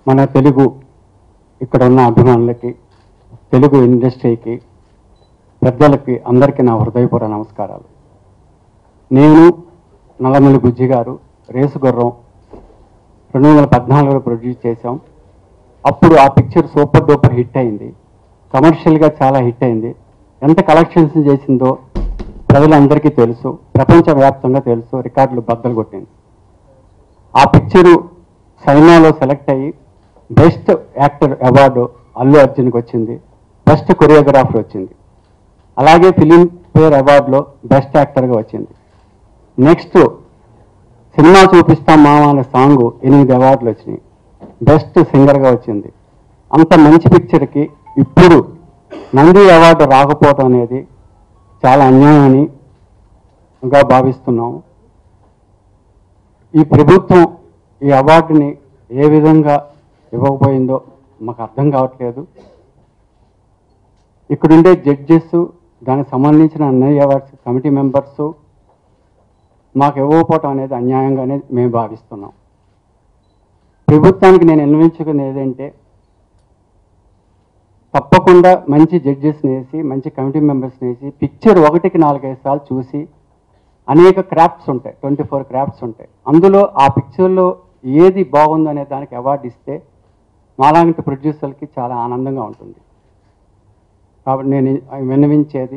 మన తెలుగు ఇక్కడ ఉన్న అభిమానులకి తెలుగు ఇండస్ట్రీకి పెద్దలకి అందరికీ నా హృదయపూర్వ నమస్కారాలు నేను నల్లమల్లి బుజ్జి గారు రేసు గుర్రం రెండు వందల పద్నాలుగులో ప్రొడ్యూస్ చేశాం అప్పుడు ఆ పిక్చర్ సూపర్ డూపర్ హిట్ అయింది కమర్షియల్గా చాలా హిట్ అయింది ఎంత కలెక్షన్స్ చేసిందో ప్రజలందరికీ తెలుసు ప్రపంచవ్యాప్తంగా తెలుసు రికార్డులు బద్దలు కొట్టింది ఆ పిక్చరు సైనాలో సెలెక్ట్ అయ్యి బెస్ట్ యాక్టర్ అవార్డు అల్లు అర్జున్కి వచ్చింది బెస్ట్ కొరియోగ్రాఫర్ వచ్చింది అలాగే ఫిలిం ఫేర్ అవార్డులో బెస్ట్ యాక్టర్గా వచ్చింది నెక్స్ట్ సినిమా చూపిస్తాం మామ అనే సాంగ్ ఎనిమిది అవార్డులు వచ్చినాయి బెస్ట్ సింగర్గా వచ్చింది అంత మంచి పిక్చర్కి ఇప్పుడు నంది అవార్డు రాకపోవడం అనేది చాలా అన్యాయమని గా భావిస్తున్నాము ఈ ప్రభుత్వం ఈ అవార్డుని ఏ విధంగా ఇవ్వకపోయిందో మాకు అర్థం కావట్లేదు ఇక్కడుండే జడ్జెస్ దానికి సంబంధించిన అన్నయ్య అవార్డ్స్ కమిటీ మెంబర్స్ మాకు ఇవ్వకపోవటం అనేది అన్యాయంగానే మేము భావిస్తున్నాం ప్రభుత్వానికి నేను విన్నవించుకునేది ఏంటంటే తప్పకుండా మంచి జడ్జెస్ని వేసి మంచి కమిటీ మెంబర్స్ని వేసి పిక్చర్ ఒకటికి నాలుగైదు సార్లు చూసి అనేక క్రాఫ్ట్స్ ఉంటాయి ట్వంటీ ఫోర్ క్రాఫ్ట్స్ ఉంటాయి అందులో ఆ పిక్చర్లో ఏది బాగుందో అనే దానికి అవార్డు ఇస్తే మాలాంటి ప్రొడ్యూసర్లకి చాలా ఆనందంగా ఉంటుంది కాబట్టి నేను విన్నవించేది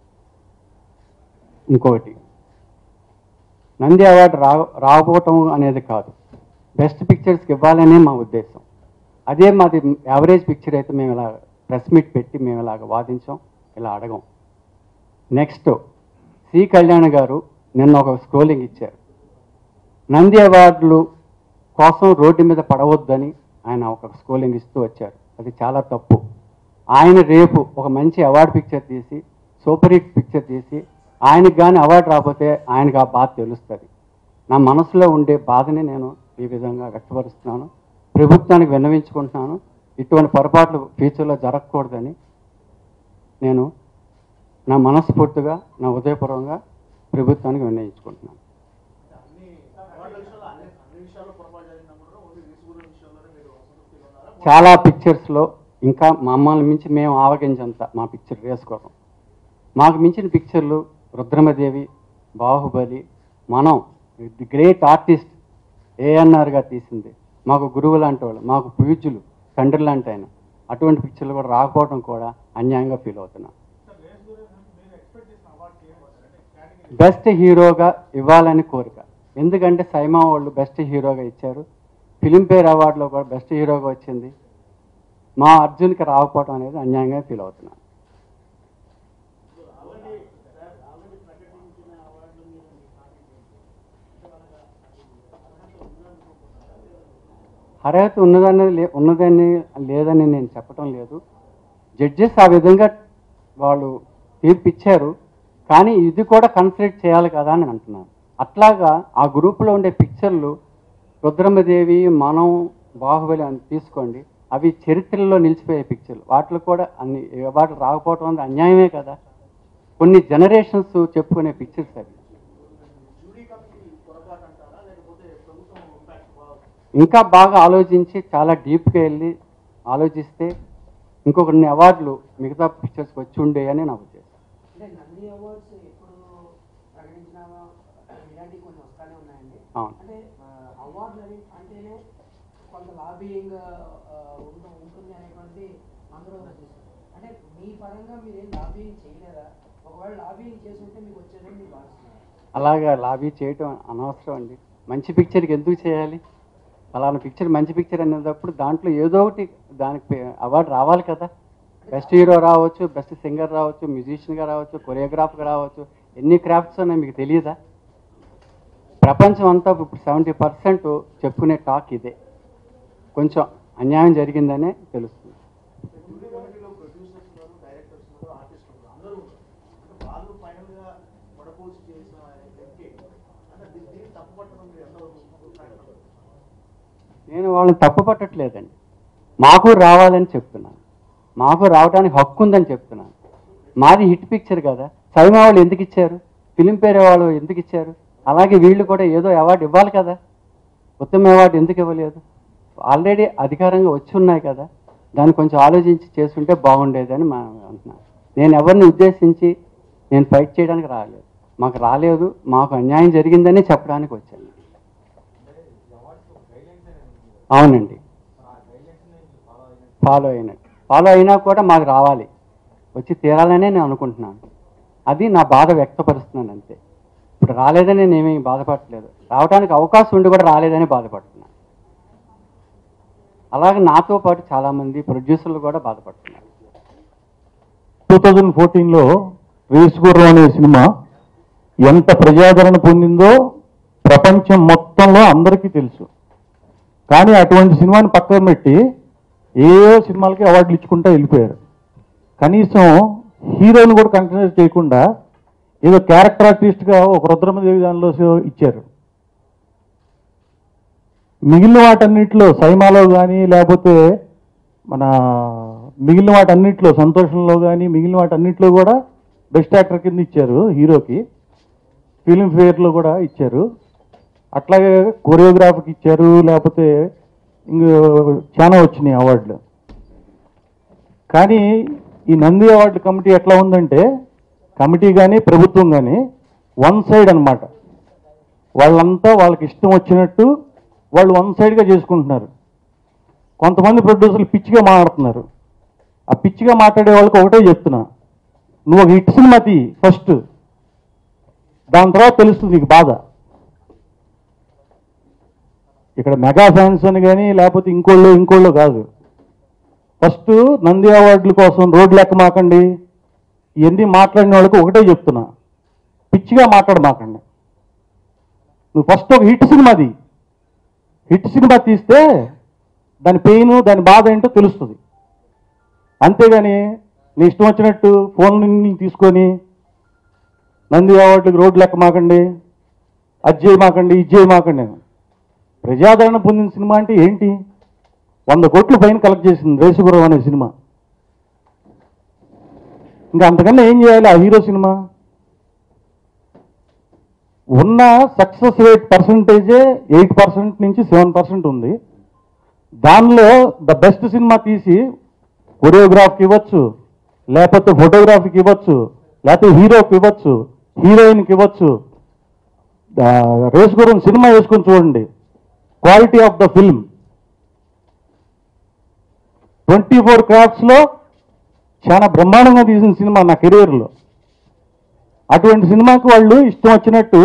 ఇంకొకటి నంది అవార్డు రా రాకపోవటం అనేది కాదు బెస్ట్ పిక్చర్స్కి ఇవ్వాలనే మా ఉద్దేశం అదే మాది యావరేజ్ పిక్చర్ అయితే మేము ఇలా ప్రెస్ మీట్ పెట్టి మేము ఇలాగ వాదించాం ఇలా అడగం నెక్స్ట్ సి కళ్యాణ్ గారు నిన్న ఒక స్క్రోలింగ్ ఇచ్చారు నంది అవార్డులు కోసం రోడ్డు మీద పడవద్దని ఆయన ఒక స్క్రోలింగ్ ఇస్తూ వచ్చారు అది చాలా తప్పు ఆయన రేపు ఒక మంచి అవార్డు పిక్చర్ తీసి సూపర్ హిట్ పిక్చర్ తీసి ఆయనకి కానీ అవార్డు రాకపోతే ఆయనకు ఆ బాధ తెలుస్తుంది నా మనసులో ఉండే బాధని నేను ఈ విధంగా వ్యక్తపరుస్తున్నాను ప్రభుత్వానికి విన్నవించుకుంటున్నాను ఇటువంటి పొరపాట్లు ఫ్యూచర్లో జరగకూడదని నేను నా మనస్ఫూర్తిగా నా ఉదయపూర్వంగా ప్రభుత్వానికి విన్నవించుకుంటున్నాను చాలా పిక్చర్స్లో ఇంకా మమ్మల్ని మించి మేము ఆవగించంత మా పిక్చర్ వేసుకోవడం మాకు మించిన పిక్చర్లు రుద్రమదేవి బాహుబలి మనం ది గ్రేట్ ఆర్టిస్ట్ ఏఎన్ఆర్గా తీసింది మాకు గురువు లాంటి వాళ్ళు మాకు పూజ్యులు తండ్రి లాంటి ఆయన అటువంటి పిక్చర్లు కూడా రాకపోవడం కూడా అన్యాయంగా ఫీల్ అవుతున్నా బెస్ట్ హీరోగా ఇవ్వాలని కోరిక ఎందుకంటే సైమా వాళ్ళు బెస్ట్ హీరోగా ఇచ్చారు ఫిలింఫేర్ అవార్డులో కూడా బెస్ట్ హీరోగా వచ్చింది మా అర్జున్కి రాకపోవడం అనేది అన్యాయంగా ఫీల్ అవుతున్నాను అర్హత ఉన్నదని లే ఉన్నదని లేదని నేను చెప్పటం లేదు జడ్జెస్ ఆ విధంగా వాళ్ళు తీర్పు ఇచ్చారు కానీ ఇది కూడా కన్సిడర్ చేయాలి కదా అని అంటున్నాను అట్లాగా ఆ గ్రూప్లో ఉండే పిక్చర్లు రుద్రమదేవి మనం బాహుబలి అని తీసుకోండి అవి చరిత్రలో నిలిచిపోయే పిక్చర్లు వాటిలో కూడా అన్ని వాటి రాకపోవడం అనేది అన్యాయమే కదా కొన్ని జనరేషన్స్ చెప్పుకునే పిక్చర్స్ అవి ఇంకా బాగా ఆలోచించి చాలా డీప్గా వెళ్ళి ఆలోచిస్తే ఇంకొకరిన్ని అవార్డులు మిగతా పిక్చర్స్కి వచ్చి ఉండే అని నా ఉద్దేశం అంటే నంది అవార్డ్స్ ఎప్పుడు ప్రకటించినామో ఇలాంటివి కొన్ని వస్తానే ఉన్నాయండి అవును. అంటే అవార్డులు అని అంటేనే కొంత లాబియింగ్ ఉంటుంది అనేటువంటి అందరూ చూస్తారు అంటే మీ పరంగా మీరు ఏం లాబియింగ్ చేయలేదా ఒకవేళ లాబియింగ్ చేస్తుంటే మీకు వచ్చేదని మీరు భావిస్తున్నారు అలాగా లాబీ చేయటం అనవసరం అండి మంచి పిక్చర్కి ఎందుకు చేయాలి అలాంటి పిక్చర్ మంచి పిక్చర్ అనేటప్పుడు దాంట్లో ఏదో ఒకటి దానికి అవార్డు రావాలి కదా బెస్ట్ హీరో రావచ్చు బెస్ట్ సింగర్ రావచ్చు మ్యూజిషియన్గా రావచ్చు కొరియోగ్రాఫర్గా రావచ్చు ఎన్ని క్రాఫ్ట్స్ ఉన్నాయి మీకు తెలియదా ప్రపంచం అంతా ఇప్పుడు సెవెంటీ పర్సెంట్ చెప్పుకునే టాక్ ఇదే కొంచెం అన్యాయం జరిగిందనే తెలుస్తుంది నేను వాళ్ళని తప్పు పట్టట్లేదండి మాకు రావాలని చెప్తున్నాను మాకు రావడానికి హక్కు ఉందని చెప్తున్నాను మాది హిట్ పిక్చర్ కదా సైమా వాళ్ళు ఎందుకు ఇచ్చారు ఫిలింఫేర్ వాళ్ళు ఎందుకు ఇచ్చారు అలాగే వీళ్ళు కూడా ఏదో అవార్డు ఇవ్వాలి కదా ఉత్తమ అవార్డు ఎందుకు ఇవ్వలేదు ఆల్రెడీ అధికారంగా వచ్చి ఉన్నాయి కదా దాన్ని కొంచెం ఆలోచించి చేస్తుంటే బాగుండేదని మా అంటున్నాను నేను ఎవరిని ఉద్దేశించి నేను ఫైట్ చేయడానికి రాలేదు మాకు రాలేదు మాకు అన్యాయం జరిగిందని చెప్పడానికి వచ్చాను అవునండి ఫాలో అయినట్టు ఫాలో అయినా కూడా మాకు రావాలి వచ్చి తీరాలనే నేను అనుకుంటున్నాను అది నా బాధ వ్యక్తపరుస్తున్నాను అంతే ఇప్పుడు రాలేదని నేనేమీ బాధపడట్లేదు రావడానికి అవకాశం ఉండి కూడా రాలేదని బాధపడుతున్నాను అలాగే నాతో పాటు చాలామంది ప్రొడ్యూసర్లు కూడా బాధపడుతున్నారు టూ థౌజండ్ ఫోర్టీన్లో రేస్ గుర్రం అనే సినిమా ఎంత ప్రజాదరణ పొందిందో ప్రపంచం మొత్తంలో అందరికీ తెలుసు కానీ అటువంటి సినిమాని పక్కన పెట్టి ఏ ఏ సినిమాలకి అవార్డులు ఇచ్చుకుంటూ వెళ్ళిపోయారు కనీసం హీరోని కూడా కన్సిడర్ చేయకుండా ఏదో క్యారెక్టర్ ఆర్టిస్ట్గా ఒక రుద్రమదేవి దానిలో సో- ఇచ్చారు మిగిలిన వాటన్నిటిలో సైమాలో కానీ లేకపోతే మన మిగిలిన వాటన్నిటిలో సంతోషంలో కానీ మిగిలిన వాటన్నిటిలో కూడా బెస్ట్ యాక్టర్ కింద ఇచ్చారు హీరోకి ఫిలిం ఫేర్లో కూడా ఇచ్చారు అట్లాగే కొరియోగ్రాఫర్కి ఇచ్చారు లేకపోతే ఇంక చాలా వచ్చినాయి అవార్డులు కానీ ఈ నంది అవార్డు కమిటీ ఎట్లా ఉందంటే కమిటీ కానీ ప్రభుత్వం కానీ వన్ సైడ్ అన్నమాట వాళ్ళంతా వాళ్ళకి ఇష్టం వచ్చినట్టు వాళ్ళు వన్ సైడ్గా చేసుకుంటున్నారు కొంతమంది ప్రొడ్యూసర్లు పిచ్చిగా మాట్లాడుతున్నారు ఆ పిచ్చిగా మాట్లాడే వాళ్ళకి ఒకటే చెప్తున్నా నువ్వు ఒక హిట్ సినిమా తీ ఫస్ట్ దాని తర్వాత తెలుస్తుంది నీకు బాధ ఇక్కడ మెగా ఫ్యాన్స్ అని కానీ లేకపోతే ఇంకోళ్ళు ఇంకోళ్ళు కాదు ఫస్ట్ నంది అవార్డుల కోసం రోడ్లు లెక్క మాకండి ఇవన్నీ మాట్లాడిన వాళ్ళకి ఒకటే చెప్తున్నా పిచ్చిగా మాట్లాడమాకండి నువ్వు ఫస్ట్ ఒక హిట్ సినిమాది హిట్ సినిమా తీస్తే దాని పెయిన్ దాని బాధ ఏంటో తెలుస్తుంది అంతేగాని నీ ఇష్టం వచ్చినట్టు ఫోన్ని తీసుకొని నంది అవార్డులకు రోడ్లు లెక్క మాకండి అది చేయమాకండి ఇది చేయమాకండి అని. ప్రజాదరణ పొందిన సినిమా అంటే ఏంటి వంద కోట్లు పైన కలెక్ట్ చేసింది రేసుగురం అనే సినిమా ఇంకా అంతకన్నా ఏం చేయాలి ఆ హీరో సినిమా ఉన్న సక్సెస్ రేట్ పర్సంటేజే ఎయిట్ పర్సెంట్ నుంచి సెవెన్ పర్సెంట్ ఉంది దానిలో ద బెస్ట్ సినిమా తీసి కొరియోగ్రాఫ్కి ఇవ్వచ్చు లేకపోతే ఫోటోగ్రఫీకి ఇవ్వచ్చు లేకపోతే హీరోకి ఇవ్వచ్చు హీరోయిన్కి ఇవ్వచ్చు రేస్ గురించి సినిమా వేసుకొని చూడండి quality of the film twenty four క్రాఫ్ట్స్లో చాలా బ్రహ్మాండంగా తీసిన సినిమా నా కెరీర్లో అటువంటి సినిమాకి వాళ్ళు ఇష్టం వచ్చినట్టు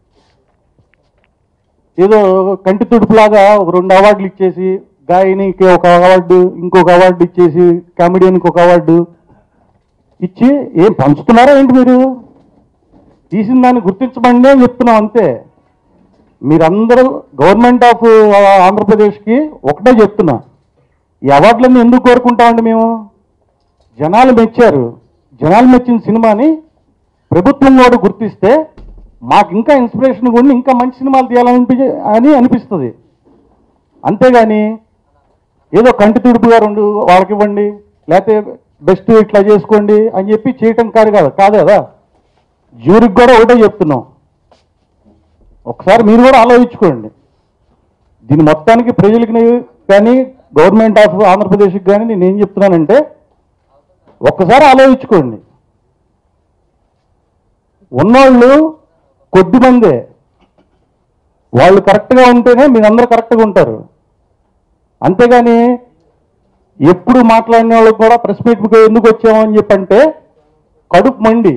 ఏదో కంటి తుడుపులాగా ఒక రెండు అవార్డులు ఇచ్చేసి గాయనికి ఒక అవార్డు ఇంకొక అవార్డు ఇచ్చేసి కామెడియన్కి ఒక అవార్డు ఇచ్చి ఏం పంచుతున్నారా ఏంటి మీరు తీసిన దాన్ని గుర్తించమండి అని చెప్తున్నాం అంతే మీరందరూ గవర్నమెంట్ ఆఫ్ ఆంధ్రప్రదేశ్కి ఒకటే చెప్తున్నా ఈ అవార్డులన్నీ ఎందుకు కోరుకుంటామండి మేము జనాలు మెచ్చారు జనాలు మెచ్చిన సినిమాని ప్రభుత్వం కూడా గుర్తిస్తే మాకు ఇంకా ఇన్స్పిరేషన్ కూడా ఇంకా మంచి సినిమాలు తీయాలనిపి అని అనిపిస్తుంది అంతేగాని ఏదో కంటి తుడుపుగా రెండు వాళ్ళకి ఇవ్వండి లేకపోతే బెస్ట్ ఇట్లా చేసుకోండి అని చెప్పి చేయటం కాదు కదా కాదు కదా జ్యూరికి కూడా ఒకటే చెప్తున్నాం ఒకసారి మీరు కూడా ఆలోచించుకోండి దీని మొత్తానికి ప్రజలకి కానీ గవర్నమెంట్ ఆఫ్ ఆంధ్రప్రదేశ్కి కానీ నేను ఏం చెప్తున్నానంటే ఒక్కసారి ఆలోచించుకోండి ఉన్నోళ్ళు కొద్ది మందే వాళ్ళు కరెక్ట్గా ఉంటేనే మీరందరూ కరెక్ట్గా ఉంటారు అంతేగాని ఎప్పుడు మాట్లాడిన వాళ్ళకి కూడా ప్రెస్ మీట్కి ఎందుకు వచ్చామని చెప్పంటే కడుపు మండి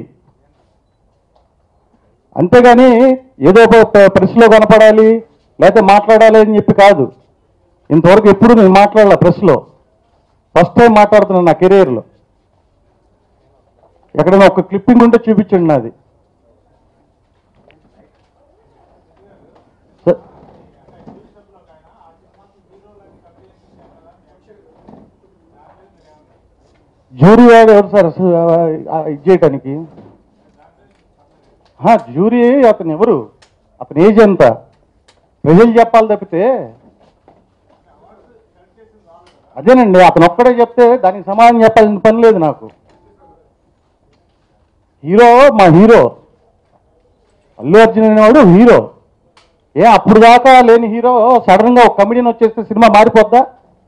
అంతేగాని ఏదో ఒక ప్రెస్లో కనపడాలి లేకపోతే మాట్లాడాలి అని చెప్పి కాదు ఇంతవరకు ఎప్పుడు నేను మాట్లాడాల ప్రెస్లో ఫస్ట్ టైం మాట్లాడుతున్నాను నా కెరీర్లో ఎక్కడైనా ఒక క్లిప్పింగ్ ఉంటే చూపించండి నాది స- జ్యూరీ వాడు ఎవరు సార్ అసలు ఆ- ఆ ఇది చేయటానికి ఆ, జ్యూరీ అతను ఎవరు అతని ఏజ్ ఎంత ప్రజలు చెప్పాలి తప్పితే అదేనండి అతను ఒక్కడే చెప్తే దానికి సమాధానం చెప్పాల్సిన పని లేదు నాకు హీరో మా హీరో అల్లు అర్జున్ అనేవాడు హీరో ఏ అప్పుడు దాకా లేని హీరో సడన్ గా ఒక కమెడియన్ వచ్చేస్తే సినిమా మారిపోద్దా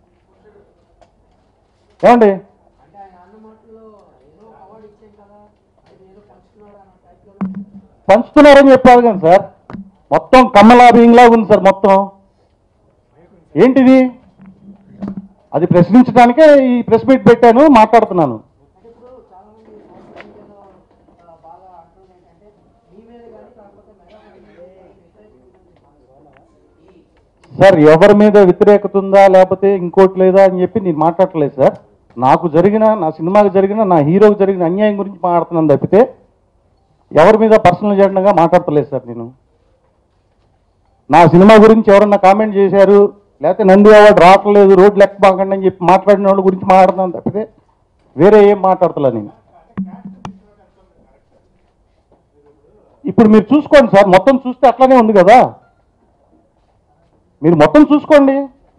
ఏమండి అంటే ఆయన అన్న మాటలో ఏదో అవార్డు ఇచ్చాం కదా అది ఏదో పంచుతున్నాడు అన్న టైప్లో పంచుతున్నారని చెప్పారు కానీ సార్ మొత్తం కమ్మలాభింగ్లా ఉంది సార్ మొత్తం ఏంటిది అది ప్రశ్నించడానికే ఈ ప్రెస్ మీట్ పెట్టాను మాట్లాడుతున్నాను అంటే ఇప్పుడు చాలా మంది సోషల్ మీడియాలో ఆ, బాగా అంటున్నది ఏంటంటే మీ మీద కానీ కాకపోతే మెగా ఫ్యామిలీ మీద కానీ వ్యతిరేకిస్తుందని ఈ సార్ ఎవరి మీద వ్యతిరేకత ఉందా లేకపోతే ఇంకోటి లేదా అని చెప్పి నేను మాట్లాడట్లేదు సార్ నాకు జరిగిన నా సినిమాకి జరిగిన నా హీరోకి జరిగిన అన్యాయం గురించి మాట్లాడుతున్నాను తప్పితే ఎవరి మీద పర్సనల్ జెండగా మాట్లాడతలేదు సార్ నేను నా సినిమా గురించి ఎవరన్నా కామెంట్ చేశారు లేకపోతే నంది అవార్డు రావట్లేదు రోడ్లు లెక్క బాగండి అని చెప్పి మాట్లాడిన వాళ్ళ గురించి మాట్లాడుతున్నాను తప్పితే వేరే ఏం మాట్లాడతలే నేను ఇప్పుడు మీరు చూసుకోండి సార్ మొత్తం చూస్తే అట్లానే ఉంది కదా మీరు మొత్తం చూసుకోండి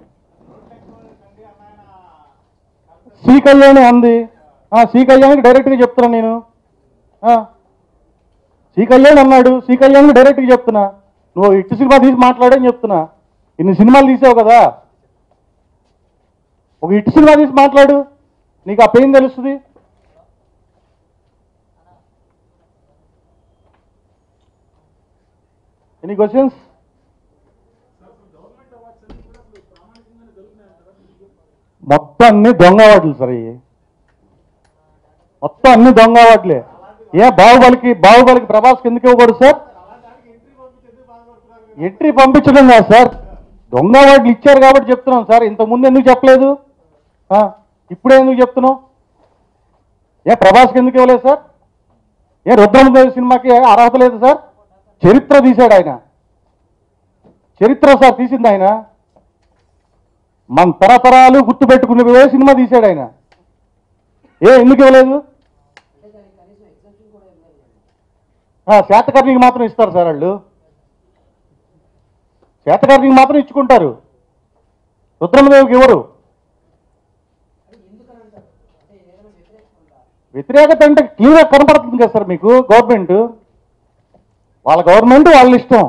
శ్రీ కళ్యాణి అంది ఆ, శ్రీ కళ్యాణ్కి డైరెక్ట్గా చెప్తున్నా నేను ఆ, శ్రీ కళ్యాణ్ అన్నాడు శ్రీ కళ్యాణ్కి డైరెక్ట్గా చెప్తున్నా నువ్వు ఇటు సినిమా తీసి మాట్లాడని చెప్తున్నా ఇన్ని సినిమాలు తీసావు కదా ఒక ఇటు సినిమా తీసి మాట్లాడు నీకు ఆ పెయిన్ తెలుస్తుంది ఎనీ క్వశ్చన్స్ మొత్తం అన్ని దొంగ వాటిలు సార్ ఇవి మొత్తం అన్ని దొంగ వాటిలే ఏ బాహుబలికి బాహుబలికి ప్రభాస్కి ఎందుకు ఇవ్వకూడదు సార్ ఎంట్రీ పంపించడం కాదు సార్ దొంగ వాటిలు ఇచ్చారు కాబట్టి చెప్తున్నాం సార్ ఇంతకుముందు ఎందుకు చెప్పలేదు ఆ, ఇప్పుడే ఎందుకు చెప్తున్నావు ఏ ప్రభాస్కి ఎందుకు ఇవ్వలేదు సార్ ఏ రుద్రమదేవి సినిమాకి అర్హత లేదు సార్ చరిత్ర తీశాడు ఆయన చరిత్ర సార్ తీసింది ఆయన మన తరతరాలు గుర్తుపెట్టుకునే సినిమా తీశాడు ఆయన ఏ ఎందుకు ఇవ్వలేదు అంటే దానికి కనీసం ఎగ్జామ్షన్ కూడా ఇవ్వలేదు ఆ, శాతకర్ణికి మాత్రం ఇస్తారు సార్ వాళ్ళు శాతకర్ణికి మాత్రం ఇచ్చుకుంటారు రుద్రమదేవికి ఇవ్వరు అది ఎందుకని అంటారు అంటే ఏదైనా వ్యతిరేకత ఉందా వ్యతిరేకత అంటే క్లియర్గా కనపడుతుంది కదా సార్ మీకు గవర్నమెంట్ వాళ్ళ గవర్నమెంట్ వాళ్ళ ఇష్టం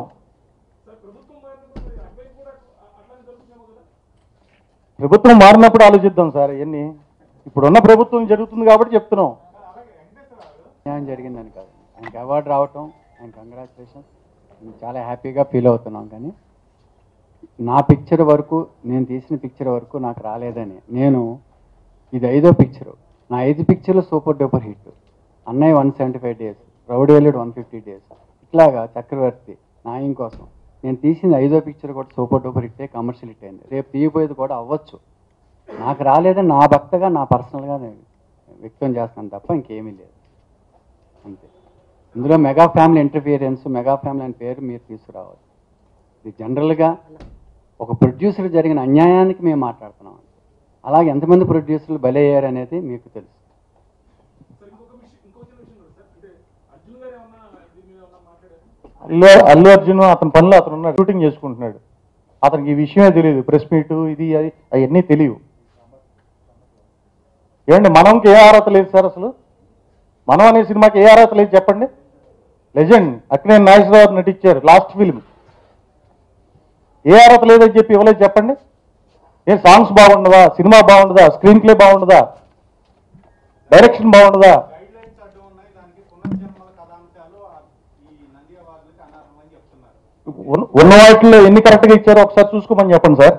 ప్రభుత్వం మారినప్పుడు ఆలోచిద్దాం సార్ ఇవన్నీ ఇప్పుడున్న ప్రభుత్వం జరుగుతుంది కాబట్టి చెప్తున్నాం న్యాయం జరిగిందని కాదు ఆయనకి అవార్డు రావటం ఆయన కంగ్రాచులేషన్స్ నేను చాలా హ్యాపీగా ఫీల్ అవుతున్నాం కానీ నా పిక్చర్ వరకు నేను తీసిన పిక్చర్ వరకు నాకు రాలేదని నేను ఇది ఐదో పిక్చరు నా ఐదు పిక్చర్లు సూపర్ డూపర్ హిట్ అన్నయ్య one seventy five days rowdy వెళ్ళాడు వన్ ఫిఫ్టీ డేస్ ఇట్లాగా చక్రవర్తి నాయం కోసం నేను తీసిన ఐదో పిక్చర్ కూడా సూపర్ డూపర్ హిట్టే కమర్షియల్ హిట్ అయింది రేపు తీయబోయేది కూడా అవ్వచ్చు నాకు రాలేదని నా భక్తగా నా పర్సనల్గా నేను వ్యక్తం చేస్తాను తప్ప ఇంకేమీ లేదు అంతే ఇందులో mega family interference mega family అనే పేరు మీరు తీసుకురావాలి ఇది జనరల్గా ఒక ప్రొడ్యూసర్ జరిగిన అన్యాయానికి మేము మాట్లాడుతున్నాం అలాగే ఎంతమంది ప్రొడ్యూసర్లు బలయ్యారు అనేది మీకు తెలుసు అల్లు అల్లు అర్జున్ అతని పనులు అతను ఉన్నాడు షూటింగ్ చేసుకుంటున్నాడు అతనికి ఈ విషయమే తెలియదు ప్రెస్ మీట్ ఇది అది అవన్నీ తెలియవు ఏమండి మనంకి ఏ అర్హత లేదు సార్ అసలు మనం అనే సినిమాకి ఏ అర్హత లేదు చెప్పండి లెజెండ్ అక్కినే నాగేశ్వరరావు నటించారు లాస్ట్ ఫిల్మ్ ఏ అర్హత లేదని చెప్పి ఇవ్వలేదు చెప్పండి ఏ సాంగ్స్ బాగుండదా సినిమా బాగుండదా స్క్రీన్ ప్లే బాగుండదా డైరెక్షన్ బాగుండదా గైడ్ లైన్స్ అడ్డు ఉన్నాయి దానికి పునర్జన్మల కథాంశాలు ఆ- ఈ నంది అవార్డులకి అనర్హమని చెప్తున్నారు ఉన్న- ఉన్న వాటిలో ఎన్ని కరెక్ట్గా ఇచ్చారో ఒకసారి చూసుకోమని చెప్పండి సార్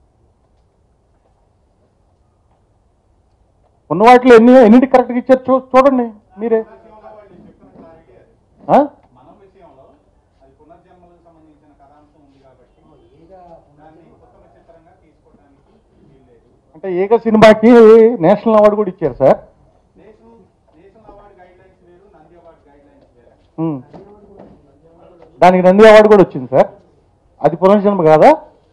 ఉన్న వాటిలో ఎన్ని ఎన్నింటి కరెక్ట్గా ఇచ్చారు చూ చూడండి మీరే విషయంలో వాళ్ళు చెప్పిన క్లారిటీ అది ఆ? మనం విషయంలో అది పునర్జన్మలకు సంబంధించిన కథాంశం ఉంది కాబట్టి ఏగా దాన్ని ఉత్తమ చిత్రంగా తీసుకోవడానికి వీల్లేదు అంటే ఏక సినిమాకి నేషనల్ అవార్డు కూడా ఇచ్చారు sir national national award guidelines వేరు నంది అవార్డు గైడ్ లైన్స్ వేరు ఉమ్. దానికి నంది అవార్డు కూడా వచ్చింది సార్ అది పునర్జన్మ కాదా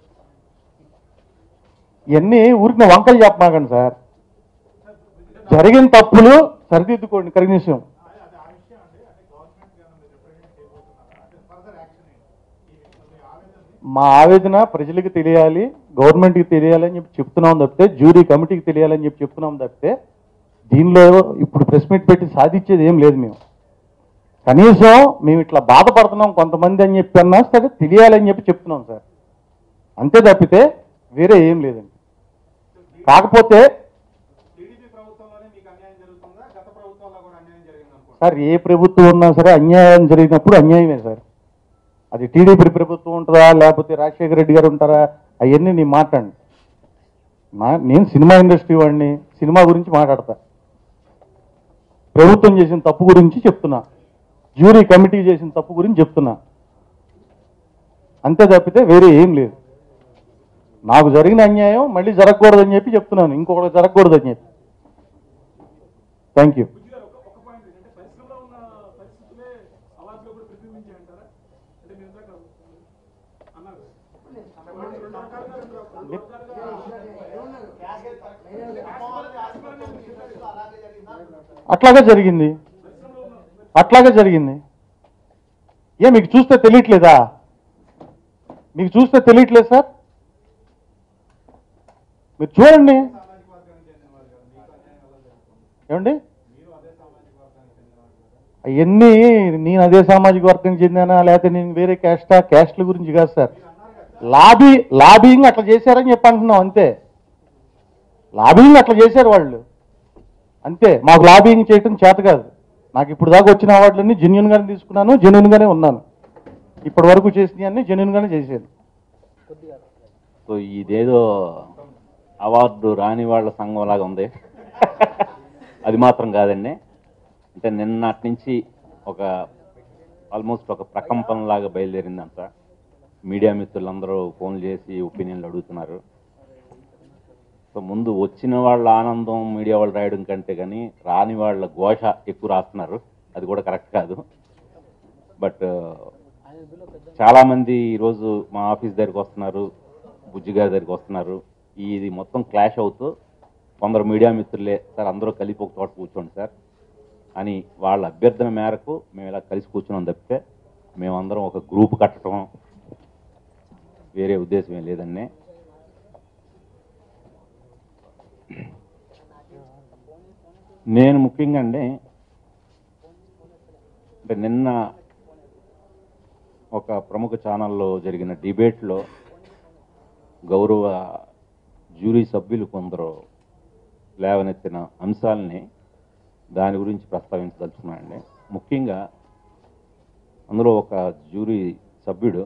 ఇవన్నీ ఊరికి వంకలు చెప్పమాకండి సార్ జరిగిన తప్పులు సరిదిద్దుకోండి కనీసం మా ఆవేదన ప్రజలకు తెలియాలి గవర్నమెంట్కి తెలియాలని చెప్పి చెప్తున్నాం తప్పితే జ్యూరీ కమిటీకి తెలియాలని చెప్పి చెప్తున్నాం తప్పితే దీనిలో ఇప్పుడు ప్రెస్ మీట్ పెట్టి సాధించేది ఏం లేదు మేము కనీసం మేము ఇట్లా బాధపడుతున్నాం కొంతమంది అని చెప్పి అన్నా సరే తెలియాలని చెప్పి చెప్తున్నాం సార్ అంతే తప్పితే వేరే ఏం లేదండి కాకపోతే టీడీపీ ప్రభుత్వంలోనే మీకు అన్యాయం జరుగుతుందా గత ప్రభుత్వంలో కూడా అన్యాయం జరిగింది అనుకుంటా సార్ ఏ ప్రభుత్వం ఉన్నా సరే అన్యాయం జరిగినప్పుడు అన్యాయమే సార్ అది టీడీపీ ప్రభుత్వం ఉంటుందా లేకపోతే రాజశేఖర రెడ్డి గారు ఉంటారా అవన్నీ నేను మాట్లాడండి నా నేను సినిమా ఇండస్ట్రీ వాడిని సినిమా గురించి మాట్లాడతా ప్రభుత్వం చేసిన తప్పు గురించి చెప్తున్నా జ్యూరీ కమిటీ చేసిన తప్పు గురించి చెప్తున్నా అంతే తప్పితే వేరే ఏం లేదు నాకు జరిగిన అన్యాయం మళ్ళీ జరగకూడదని చెప్పి చెప్తున్నాను ఇంకొకటి జరగకూడదని చెప్పి థ్యాంక్ యూ బుజ్జి గారు ఒక ఒక పాయింట్ ఏంటంటే పరిశ్రమలో ఉన్న పరిస్థితులే అవార్డులో కూడా ప్రతిబింబించాయి అంటారా అంటే మీరు ఇందాక అన్నారు రెండు రకాలుగా రెండు రకాలుగా రెండు రకాలుగా అట్లాగే జరిగింది అట్లాగే జరిగింది ఏ మీకు చూస్తే తెలియట్లేదా మీకు చూస్తే తెలియట్లేదు సార్ మీరు చూడండి సామాజిక వర్గానికి చెందిన వాళ్ళు కదా మీకు అన్యాయం ఎలా జరుగుతుంది ఏమండి మీరు అదే సామాజిక వర్గానికి చెందిన వాళ్ళు కదా అవన్నీ నేను అదే సామాజిక వర్గం చెందానా లేకపోతే నేను వేరే క్యాస్టా క్యాస్ట్ల గురించి కాదు సార్ లాబీ లాబీయింగ్ అట్లా చేశారని చెప్పి అంటున్నాం అంతే లాబీయింగ్ అట్లా చేశారు వాళ్ళు అంతే మాకు లాబీయింగ్ చేయటం చేత కాదు నాకు ఇప్పుడు దాకా వచ్చిన అవార్డులన్నీ జెన్యున్ గానే తీసుకున్నాను జెన్యున్ గానే ఉన్నాను ఇప్పటి వరకు చేసినవన్నీ జెన్యున్ గానే చేశాను సో ఇదేదో అవార్డు రాని వాళ్ళ సంఘం లాగా ఉంది అది మాత్రం కాదండి అంటే నిన్నటి నుంచి ఒక ఆల్మోస్ట్ ఒక ప్రకంపన లాగా బయలుదేరింది అంతా మీడియా మిత్రులందరూ ఫోన్లు చేసి ఒపీనియన్లు అడుగుతున్నారు సో ముందు వచ్చిన వాళ్ళ ఆనందం మీడియా వాళ్ళు రాయడం కంటే కానీ రాని వాళ్ళ ఘోష ఎక్కువ రాస్తున్నారు అది కూడా కరెక్ట్ కాదు బట్ చాలామంది ఈరోజు మా ఆఫీస్ దగ్గరికి వస్తున్నారు బుజ్జి గారి దగ్గరికి వస్తున్నారు ఇది మొత్తం క్లాష్ అవుతూ కొందరు మీడియా మిత్రులే సార్ అందరూ కలిపి ఒక చోట కూర్చోండి సార్ అని వాళ్ళ అభ్యర్థన మేరకు మేము ఇలా కలిసి కూర్చున్నాం తప్పితే మేమందరం ఒక గ్రూప్ కట్టడం వేరే ఉద్దేశం ఏం లేదండి నేను ముఖ్యంగా అండి అంటే నిన్న ఒక ప్రముఖ ఛానల్లో జరిగిన డిబేట్లో గౌరవ జ్యూరీ సభ్యులు కొందరు లేవనెత్తిన అంశాలని దాని గురించి ప్రస్తావించదలుచుకున్నానండి ముఖ్యంగా అందులో ఒక జ్యూరీ సభ్యుడు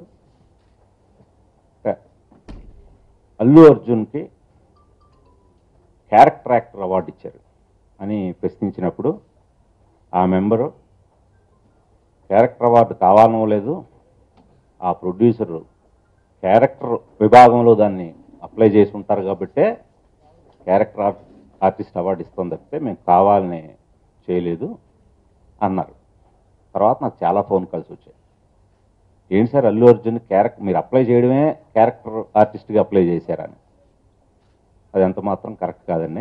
ట- అల్లు అర్జున్కి క్యారెక్టర్ యాక్టర్ అవార్డు ఇచ్చారు అని ప్రశ్నించినప్పుడు ఆ మెంబరు క్యారెక్టర్ అవార్డు కావాలనో లేదు ఆ ప్రొడ్యూసర్ క్యారెక్టర్ విభాగంలో దాన్ని అప్లై చేసి ఉంటారు కాబట్టే క్యారెక్టర్ ఆర్ట్ ఆర్టిస్ట్ అవార్డు ఇస్తాం తప్పితే మేము కావాలని చేయలేదు అన్నారు తర్వాత నాకు చాలా ఫోన్ కాల్స్ వచ్చాయి ఏంటి సార్ అల్లు అర్జున్ క్యారెక్టర్ మీరు అప్లై చేయడమే క్యారెక్టర్ ఆర్టిస్ట్గా అప్లై చేశారని అది ఎంత మాత్రం కరెక్ట్ కాదండి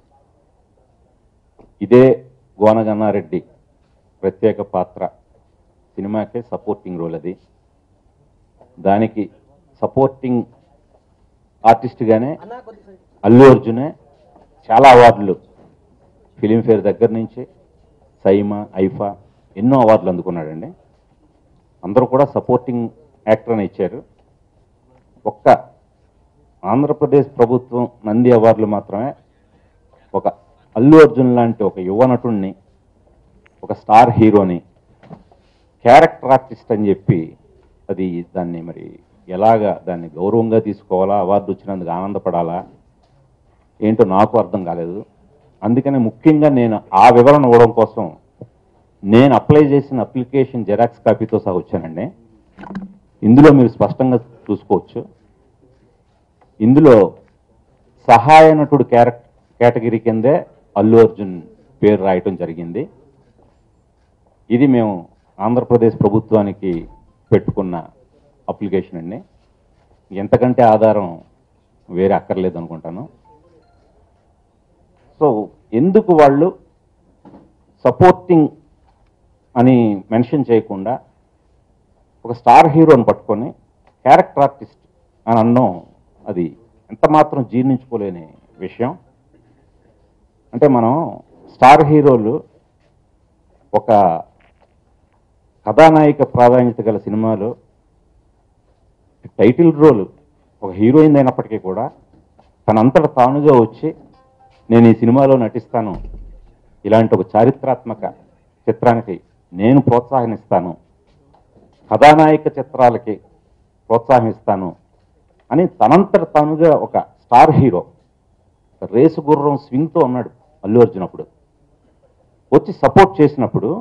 ఇదే గోనగన్నారెడ్డి ప్రత్యేక పాత్ర సినిమాకే సపోర్టింగ్ రోల్ అది దానికి సపోర్టింగ్ ఆర్టిస్ట్గానే అల్లు అర్జునే చాలా అవార్డులు ఫిలింఫేర్ దగ్గర నుంచి సైమా ఐఫా ఎన్నో అవార్డులు అందుకున్నాడండి అందరూ కూడా సపోర్టింగ్ యాక్టర్ అని ఇచ్చారు ఒక్క ఆంధ్రప్రదేశ్ ప్రభుత్వం నంది అవార్డులు మాత్రమే ఒక అల్లు అర్జున్ లాంటి ఒక యువ నటుడిని ఒక స్టార్ హీరోని క్యారెక్టర్ ఆర్టిస్ట్ అని చెప్పి అది దాన్ని మరి ఎలాగా దాన్ని గౌరవంగా తీసుకోవాలా అవార్డు వచ్చినందుకు ఆనందపడాలా ఏంటో నాకు అర్థం కాలేదు అందుకనే ముఖ్యంగా నేను ఆ వివరణ ఇవ్వడం కోసం నేను అప్లై చేసిన అప్లికేషన్ జెరాక్స్ కాపీతో సహా వచ్చానండి ఇందులో మీరు స్పష్టంగా చూసుకోవచ్చు ఇందులో సహాయ నటుడు క్యారెక్ట్ కేటగిరీ కిందే అల్లు అర్జున్ పేరు రాయటం జరిగింది ఇది మేము ఆంధ్రప్రదేశ్ ప్రభుత్వానికి పెట్టుకున్న అప్లికేషన్ అండి ఎంతకంటే ఆధారం వేరే అక్కర్లేదు అనుకుంటాను సో ఎందుకు వాళ్ళు సపోర్టింగ్ అని మెన్షన్ చేయకుండా ఒక స్టార్ హీరోని పట్టుకొని క్యారెక్టర్ ఆర్టిస్ట్ అని అనడం అది ఎంత మాత్రం జీర్ణించుకోలేని విషయం అంటే మనం స్టార్ హీరోలు ఒక కథానాయిక ప్రాధాన్యత గల సినిమాలో టైటిల్ రోల్ ఒక హీరోయిన్ అయినప్పటికీ కూడా తనంతట తానుగా వచ్చి నేను ఈ సినిమాలో నటిస్తాను ఇలాంటి ఒక చారిత్రాత్మక చిత్రానికి నేను ప్రోత్సాహనిస్తాను కథానాయక చిత్రాలకి ప్రోత్సాహమిస్తాను అని తనంతట తానుగా ఒక స్టార్ హీరో రేసు గుర్రం స్వింగ్తో ఉన్నాడు అల్లు అర్జున్ అప్పుడు వచ్చి సపోర్ట్ చేసినప్పుడు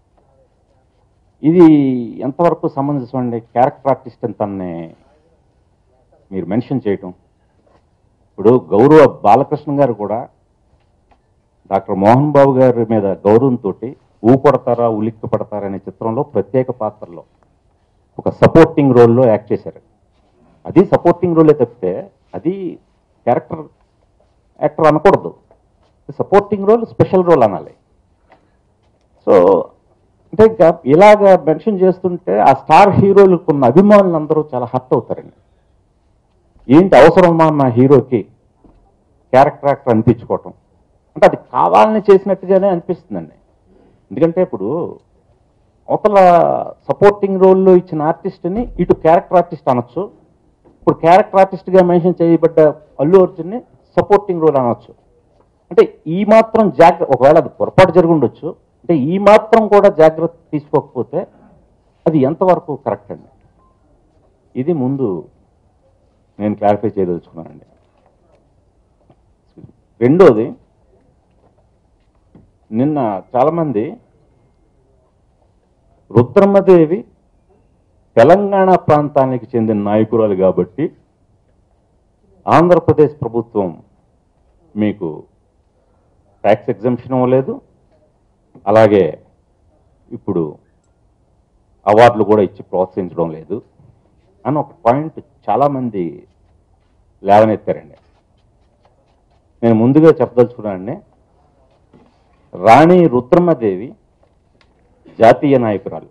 ఇది ఎంతవరకు సమంజసం అండి క్యారెక్టర్ ఆర్టిస్ట్ అని తనని మీరు మెన్షన్ చేయటం ఇప్పుడు గౌరవ బాలకృష్ణ గారు కూడా డాక్టర్ మోహన్ బాబు గారి మీద గౌరవంతో ఊ కొడతారా ఉలిక్కి పడతారా అనే చిత్రంలో ప్రత్యేక పాత్రలో ఒక సపోర్టింగ్ రోల్లో యాక్ట్ చేశారు అది సపోర్టింగ్ రోలే తప్పితే అది క్యారెక్టర్ యాక్టర్ అనకూడదు సపోర్టింగ్ రోల్ స్పెషల్ రోల్ అనాలి సో అంటే ఇంకా ఇలాగ మెన్షన్ చేస్తుంటే ఆ స్టార్ హీరోలకు ఉన్న అభిమానులు అందరూ చాలా హర్ట్ అవుతారండి ఏంటి అవసరమా మా హీరోకి క్యారెక్టర్ యాక్టర్ అనిపించుకోవటం అంటే అది కావాలని చేసినట్టుగానే అనిపిస్తుందండి ఎందుకంటే ఇప్పుడు అవతల సపోర్టింగ్ రోల్లో ఇచ్చిన ఆర్టిస్ట్ని ఇటు క్యారెక్టర్ ఆర్టిస్ట్ అనొచ్చు ఇప్పుడు క్యారెక్టర్ ఆర్టిస్ట్గా మెన్షన్ చేయబడ్డ అల్లు అర్జున్ని సపోర్టింగ్ రోల్ అనొచ్చు అంటే ఈ మాత్రం జాగ్రత్త ఒకవేళ అది పొరపాటు జరిగి ఉండొచ్చు అంటే ఈ మాత్రం కూడా జాగ్రత్త తీసుకోకపోతే అది ఎంతవరకు కరెక్ట్ అండి ఇది ముందు నేను క్లారిఫై చేయదలుచుకున్నానండి రెండోది నిన్న చాలామంది రుద్రమ్మదేవి తెలంగాణ ప్రాంతానికి చెందిన నాయకురాలు కాబట్టి ఆంధ్రప్రదేశ్ ప్రభుత్వం మీకు ట్యాక్స్ ఎగ్జంప్షన్ ఇవ్వలేదు అలాగే ఇప్పుడు అవార్డులు కూడా ఇచ్చి ప్రోత్సహించడం లేదు అని ఒక పాయింట్ చాలామంది లేవనెత్తారండి నేను ముందుగా చెప్పదలుచుకున్నానండి రాణి రుద్రమ్మదేవి జాతీయ నాయకురాలు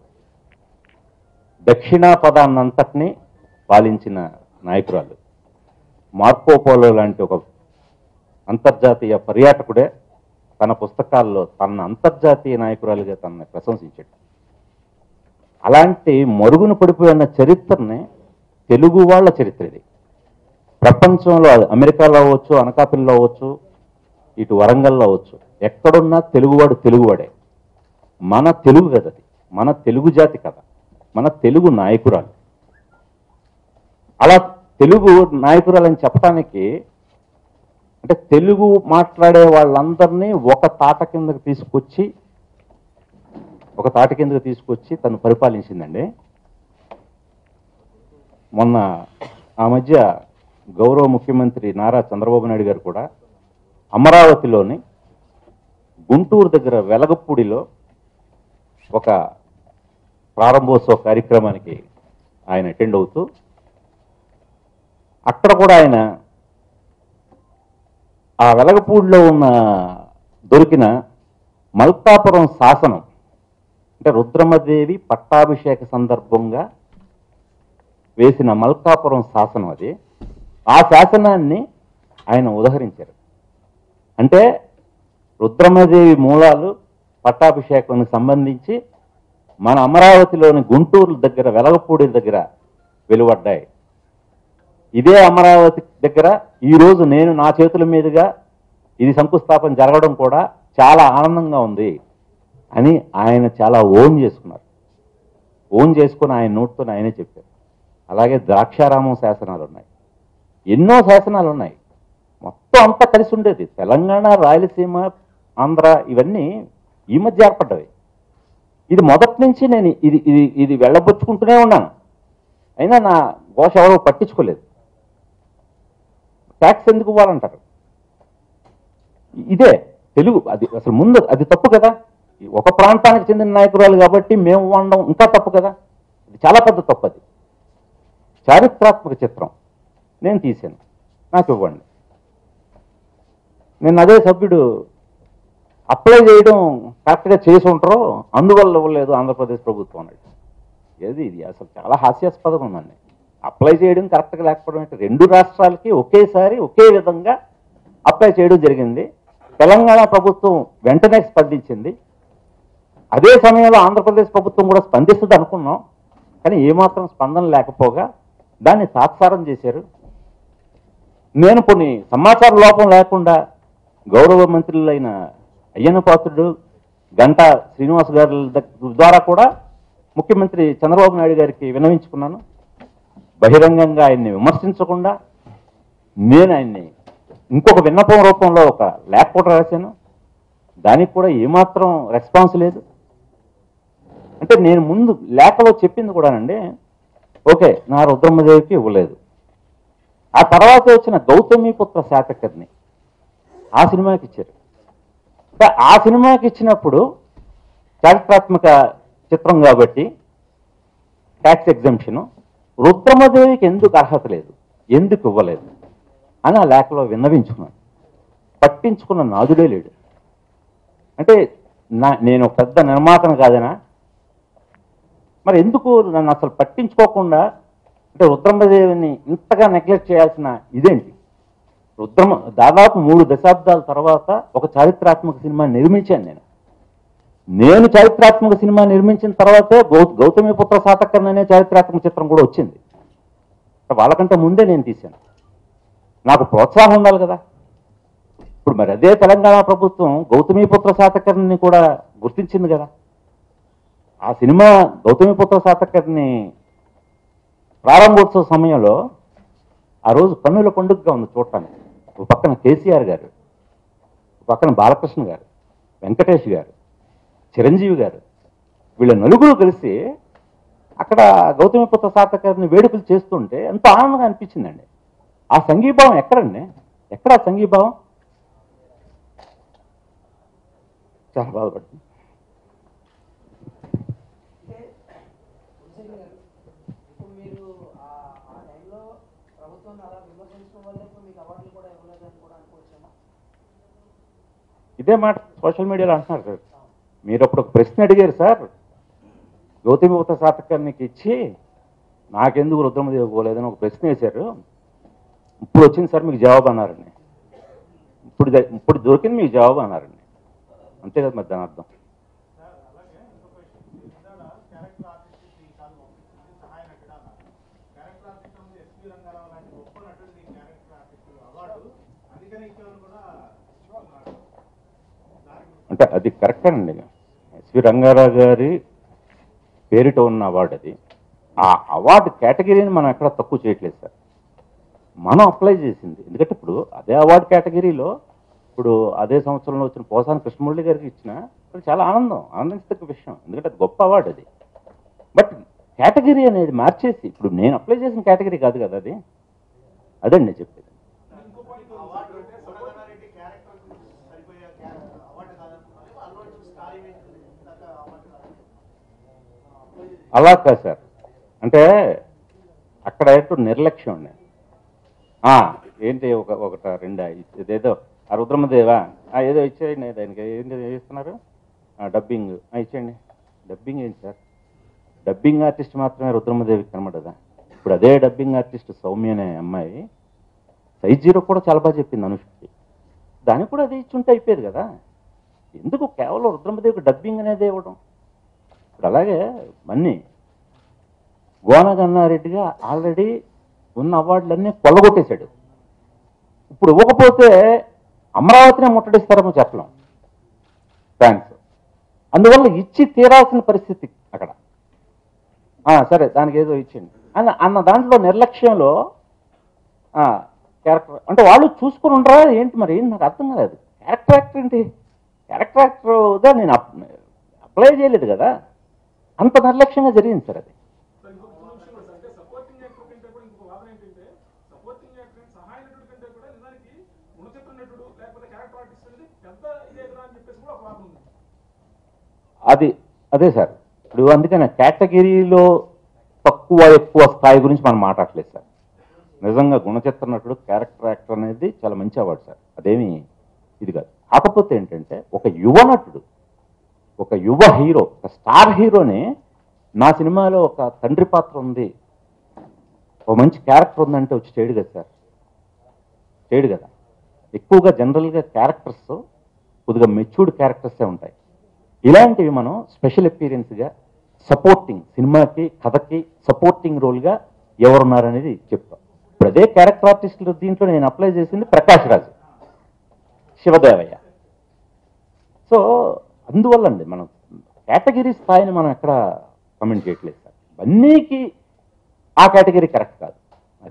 దక్షిణాపదాన్నంతటినీ పాలించిన నాయకురాలు మార్కోపోలో లాంటి ఒక అంతర్జాతీయ పర్యాటకుడే తన పుస్తకాల్లో తన అంతర్జాతీయ నాయకురాలుగా తనని ప్రశంసించాడు అలాంటి మరుగున పడిపోయిన చరిత్రని తెలుగు వాళ్ళ చరిత్ర ఇది ప్రపంచంలో అది అమెరికాలో అవ్వచ్చు అనకాపల్లిలో అవ్వచ్చు ఇటు వరంగల్లో అవ్వచ్చు ఎక్కడున్నా తెలుగువాడు తెలుగువాడే మన తెలుగు కథ అది మన తెలుగు జాతి కథ మన తెలుగు నాయకురాలు అలా తెలుగు నాయకురాలని చెప్పడానికి అంటే తెలుగు మాట్లాడే వాళ్ళందరినీ ఒక తాట కిందకి తీసుకొచ్చి ఒక తాట కిందకి తీసుకొచ్చి తను పరిపాలించిందండి మొన్న ఆ మధ్య గౌరవ ముఖ్యమంత్రి నారా చంద్రబాబు నాయుడు గారు కూడా అమరావతిలోని గుంటూరు దగ్గర వెలగపూడిలో ఒక ప్రారంభోత్సవ కార్యక్రమానికి ఆయన అటెండ్ అవుతూ అక్కడ కూడా ఆయన ఆ వెలగపూడిలో ఉన్న దొరికిన మల్కాపురం శాసనం అంటే రుద్రమదేవి పట్టాభిషేక సందర్భంగా వేసిన మల్కాపురం శాసనం అది ఆ శాసనాన్ని ఆయన ఉదహరించారు అంటే రుద్రమదేవి మూలాలు పట్టాభిషేకానికి సంబంధించి మన అమరావతిలోని గుంటూరు దగ్గర వెలగపూడి దగ్గర వెలువడ్డాయి ఇదే అమరావతి దగ్గర ఈరోజు నేను నా చేతుల మీదుగా ఇది శంకుస్థాపన జరగడం కూడా చాలా ఆనందంగా ఉంది అని ఆయన చాలా ఓన్ చేసుకున్నారు ఓన్ చేసుకుని ఆయన నోట్తో ఆయనే చెప్పారు అలాగే ద్రాక్షారామం శాసనాలు ఉన్నాయి ఎన్నో శాసనాలు ఉన్నాయి మొత్తం అంతా కలిసి ఉండేది తెలంగాణ రాయలసీమ ఆంధ్ర ఇవన్నీ ఈ మధ్య ఏర్పడ్డవి ఇది మొదటి నుంచి నేను ఇది ఇది ఇది వెళ్ళబుచ్చుకుంటూనే ఉన్నాను అయినా నా ఘోష ఎవరో పట్టించుకోలేదు ట్యాక్స్ ఎందుకు ఇవ్వాలంటారు ఇదే తెలుగు అది అసలు ముందు అది తప్పు కదా ఈ ఒక ప్రాంతానికి చెందిన నాయకురాలు కాబట్టి మేము వండడం ఇంకా తప్పు కదా ఇది చాలా పెద్ద తప్పు అది చారిత్రాత్మక చిత్రం నేను తీశాను నాకు ఇవ్వండి నేను అదే సభ్యుడు అప్లై చేయడం కరెక్ట్గా చేసి ఉంటారో అందువల్ల ఇవ్వలేదు ఆంధ్రప్రదేశ్ ప్రభుత్వం అన్నాడు ఏది ఇది అసలు చాలా హాస్యాస్పదం ఉందండి అప్లై చేయడం కరెక్ట్గా లేకపోవడం అంటే రెండు రాష్ట్రాలకి ఒకేసారి ఒకే విధంగా అప్లై చేయడం జరిగింది తెలంగాణ ప్రభుత్వం వెంటనే స్పందించింది అదే సమయంలో ఆంధ్రప్రదేశ్ ప్రభుత్వం కూడా స్పందిస్తుంది అనుకున్నాం కానీ ఏమాత్రం స్పందన లేకపోగా దాన్ని తాత్సారం చేశారు నేను కొన్ని సమాచార లోపం లేకుండా గౌరవ మంత్రులైన అయ్యన్న పాత్రుడు గంటా శ్రీనివాస్ గారి దగ్- ద్వారా కూడా ముఖ్యమంత్రి చంద్రబాబు నాయుడు గారికి విన్నవించుకున్నాను బహిరంగంగా ఆయన్ని విమర్శించకుండా నేను ఆయన్ని ఇంకొక విన్నపం రూపంలో ఒక లేఖ కూడా రాశాను దానికి కూడా ఏమాత్రం రెస్పాన్స్ లేదు అంటే నేను ముందు లేఖలో చెప్పింది కూడానండి ఓకే నా రుద్రమ్మదేవికి ఇవ్వలేదు ఆ తర్వాత వచ్చిన గౌతమిపుత్ర శాతకర్ని ఆ సినిమాకి ఇచ్చారు అంటే ఆ సినిమాకి ఇచ్చినప్పుడు చారిత్రాత్మక చిత్రం కాబట్టి ట్యాక్స్ ఎగ్జంప్షను రుద్రమదేవికి ఎందుకు అర్హత లేదు ఎందుకు ఇవ్వలేదు అని ఆ లేఖలో విన్నవించుకున్నాను పట్టించుకున్న నాదుడే లేడు అంటే నా నేను ఒక పెద్ద నిర్మాతను కాదనా మరి ఎందుకు నన్ను అసలు పట్టించుకోకుండా అంటే రుద్రమదేవిని ఇంతగా నెగ్లెక్ట్ చేయాల్సిన ఇదేంటి రుద్రమ దాదాపు మూడు దశాబ్దాల తర్వాత ఒక చారిత్రాత్మక సినిమా నిర్మించాను నేను నేను చారిత్రాత్మక సినిమా నిర్మించిన తర్వాతే గౌ గౌతమిపుత్ర సాతకర్ణ అనే చారిత్రాత్మక చిత్రం కూడా వచ్చింది వాళ్ళకంటే ముందే నేను తీశాను నాకు ప్రోత్సాహం ఉండాలి కదా ఇప్పుడు మరి అదే తెలంగాణ ప్రభుత్వం గౌతమిపుత్ర శాతకర్ణిని కూడా గుర్తించింది కదా ఆ సినిమా గౌతమిపుత్ర శాతకర్ణి ప్రారంభోత్సవ సమయంలో ఆ రోజు కన్నుల పండుగగా ఉంది చూడటానికి ఒక పక్కన కేసీఆర్ గారు ఒక పక్కన బాలకృష్ణ గారు వెంకటేష్ గారు చిరంజీవి గారు వీళ్ళ నలుగురు కలిసి అక్కడ గౌతమిపుత్ర శాతకర్ణి వేడుకలు చేస్తుంటే ఎంతో ఆనందంగా అనిపించిందండి ఆ సంఘీభావం ఎక్కడండి ఎక్కడ ఆ సంఘీభావం చాలా బాధపడుతుంది అంటే హుసేన్ గారు ఇప్పుడు మీరు ఆ ఆ టైంలో ప్రభుత్వాన్ని అలా విమర్శించడం వల్ల ఇప్పుడు మీకు అవార్డులు కూడా ఇవ్వలేదని కూడా అనుకోవచ్చామా ఇదే మాట సోషల్ మీడియాలో అంటున్నారు సార్ మీరు అప్పుడు ఒక ప్రశ్న అడిగారు సార్ గౌతమిపుత్ర శాతకానికి ఇచ్చి నాకెందుకు రుద్రమదేవి పోలేదని ఒక ప్రశ్న వేశారు ఇప్పుడు వచ్చింది సార్ మీకు జవాబు అన్నారండి ఇప్పుడు ద- ఇప్పుడు దొరికింది మీకు జవాబు అన్నారండి అంతే కదా మరి దాని అర్థం సార్ అలాగే ఇంకొక విషయం ఇందాడ క్యారెక్టర్ ఆర్టిస్ట్ ఈ కాలం సహాయ నటుడు అన్నారు క్యారెక్టర్ ఆర్టిస్ట్ ఉంది ఎస్పీ రంగారావు లాంటి గొప్ప నటుడికి క్యారెక్టర్ ఆర్టిస్ట్ అవార్డు అందుకని ఇచ్చేవారు కూడా ఉన్నారు దానికి అంటే అది కరెక్ట్ అండి ఎస్వి రంగారావు గారి పేరిట ఉన్న అవార్డు అది ఆ అవార్డు కేటగిరీని మనం ఎక్కడ తక్కువ చేయట్లేదు సార్ మనం అప్లై చేసింది ఎందుకంటే ఇప్పుడు అదే అవార్డు కేటగిరీలో ఇప్పుడు అదే సంవత్సరంలో వచ్చిన పోసాని కృష్ణమురళి గారికి ఇచ్చిన అది చాలా ఆనందం ఆనందించదగ్గ విషయం ఎందుకంటే అది గొప్ప అవార్డు అది బట్ కేటగిరీ అనేది మార్చేసి ఇప్పుడు నేను అప్లై చేసిన కేటగిరీ కాదు కదా అది అదండి నేను చెప్పేది ఇంకో పాయింట్ అవార్డు అంటే సురగన్నారెడ్డి క్యారెక్టర్ సరిపోయే క్యారెక్టర్ అవార్డు కాదనుకున్నారు అల్లు అర్జున్ స్టార్ ఇమేజ్ ఇందాక అవార్డు కాదు అలా కాదు సార్ అంటే అక్కడ ఏంటో నిర్లక్ష్యం ఉంది ఆ, ఏంటి ఒక ఒకట రెండా ఇదేదో ఆ రుద్రమదేవా ఆ, ఏదో ఇచ్చేయండి దానికి ఏంటి ఇస్తున్నారు ఆ, డబ్బింగ్ ఆ, ఇచ్చేయండి డబ్బింగ్ ఏంటి సార్ డబ్బింగ్ ఆర్టిస్ట్ మాత్రమే రుద్రమదేవికి కనబడదా ఇప్పుడు అదే డబ్బింగ్ ఆర్టిస్ట్ సౌమ్య అనే అమ్మాయి సైజ్ జీరో కూడా చాలా బాగా చెప్పింది అనుష్కి దానికి కూడా అది ఇచ్చుంటే అయిపోయేది కదా ఎందుకు కేవలం రుద్రమదేవికి డబ్బింగ్ అనేది ఇవ్వడం ఇప్పుడు అలాగే మన్ని గోన గన్నారెడ్డిగా ఆల్రెడీ ఉన్న అవార్డులన్నీ కొల్లగొట్టేశాడు ఇప్పుడు ఇవ్వకపోతే అమరావతినే ముట్టడిస్తారేమో చెప్పలేం థ్యాంక్స్ అందువల్ల ఇచ్చి తీరాల్సిన పరిస్థితి అక్కడ ఆ, సరే దానికి ఏదో ఇచ్చింది అన్న అన్న దాంట్లో నిర్లక్ష్యంలో ఆ, క్యారెక్టర్ అంటే వాళ్ళు చూసుకుని ఉండరా ఏంటి మరి ఏంటి నాకు అర్థం కాలేదు క్యారెక్టర్ యాక్టర్ ఏంటి క్యారెక్టర్ యాక్టర్గా నేను అప్- అప్లై చేయలేదు కదా అంత నిర్లక్ష్యంగా జరిగింది సార్ అది సార్ ఇంకొక చిన్న విషయం కూడా సార్ అంటే సపోర్టింగ్ యాక్టర్ కంటే కూడా ఇంకొక వాదన ఏంటంటే సపోర్టింగ్ యాక్టర్ అండ్ సహాయ నటుడి కంటే కూడా నిజానికి గుణచిత్ర నటుడు లేకపోతే క్యారెక్టర్ ఆర్టిస్ట్ అనేది పెద్ద ఇదే కదా అని చెప్పేసి కూడా ఒక వాదన ఉంది అది అదే సార్ ఇప్పుడు అందుకనే కేటగిరీలో తక్కువ ఎక్కువ స్థాయి గురించి మనం మాట్లాడలేదు సార్ నిజంగా గుణచిత్ర నటుడు క్యారెక్టర్ యాక్టర్ అనేది చాలా మంచి అవార్డు సార్ అదేమి ఇది కాదు కాకపోతే ఏంటంటే ఒక యువ నటుడు ఒక యువ హీరో ఒక స్టార్ హీరోని నా సినిమాలో ఒక తండ్రి పాత్ర ఉంది ఒక మంచి క్యారెక్టర్ ఉందంటే వచ్చి చేయడు కదా సార్ చేయడు కదా ఎక్కువగా జనరల్గా క్యారెక్టర్స్ కొద్దిగా మెచ్యూర్డ్ క్యారెక్టర్సే ఉంటాయి ఇలాంటివి మనం స్పెషల్ అపీరియన్స్గా సపోర్టింగ్ సినిమాకి కథకి సపోర్టింగ్ రోల్గా ఎవరున్నారనేది చెప్తాం ఇప్పుడు అదే క్యారెక్టర్ ఆర్టిస్టులు దీంట్లో నేను అప్లై చేసింది ప్రకాష్ రాజు శివదేవయ్య సో అందువల్ల అండి మనం కేటగిరీ స్థాయిని మనం ఎక్కడ కమెంట్ చేయట్లేదు సార్ అన్నీకి ఆ కేటగిరీ కరెక్ట్ కాదు అది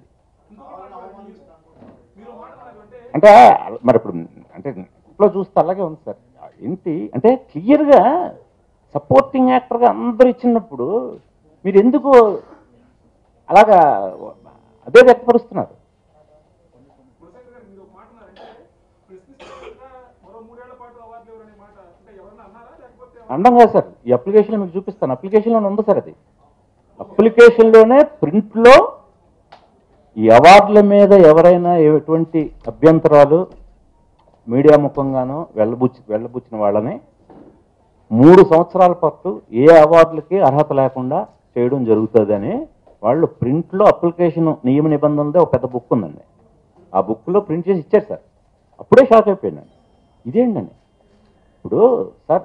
మీరు మాట్లాడాలంటే అంటే మరి ఇప్పుడు అంటే ఇంట్లో చూస్తే అలాగే ఉంది సార్ ఏంటి అంటే క్లియర్గా సపోర్టింగ్ యాక్టర్గా అందరూ ఇచ్చినప్పుడు మీరు ఎందుకు అలాగా అదే వ్యక్తపరుస్తున్నారు గురుశంకర్ గారు మీరు మాట్లాడారంటే ప్రశ్నిస్తున్నట్టుగా మరో మూడేళ్ల పాటు అవార్డులు ఎవరనే మాట అంటే ఎవరన్నా అన్నారా లేకపోతే అండం కాదు సార్ ఈ అప్లికేషన్ మీకు చూపిస్తాను అప్లికేషన్లో ఉంది సార్ అది అప్లికేషన్లోనే ప్రింట్లో ఈ అవార్డుల మీద ఎవరైనా ఎటువంటి అభ్యంతరాలు మీడియా ముఖంగానో వెళ్ళబుచ్చి వెళ్ళబుచ్చిన వాళ్ళని మూడు సంవత్సరాల పాటు ఏ అవార్డులకి అర్హత లేకుండా చేయడం జరుగుతుందని వాళ్ళు ప్రింట్లో అప్లికేషన్ నియమ నిబంధనలదే ఒక పెద్ద బుక్ ఉందండి ఆ బుక్లో ప్రింట్ చేసి ఇచ్చారు సార్ అప్పుడే షాక్ అయిపోయాను ఇదేంటండి ఇప్పుడు సార్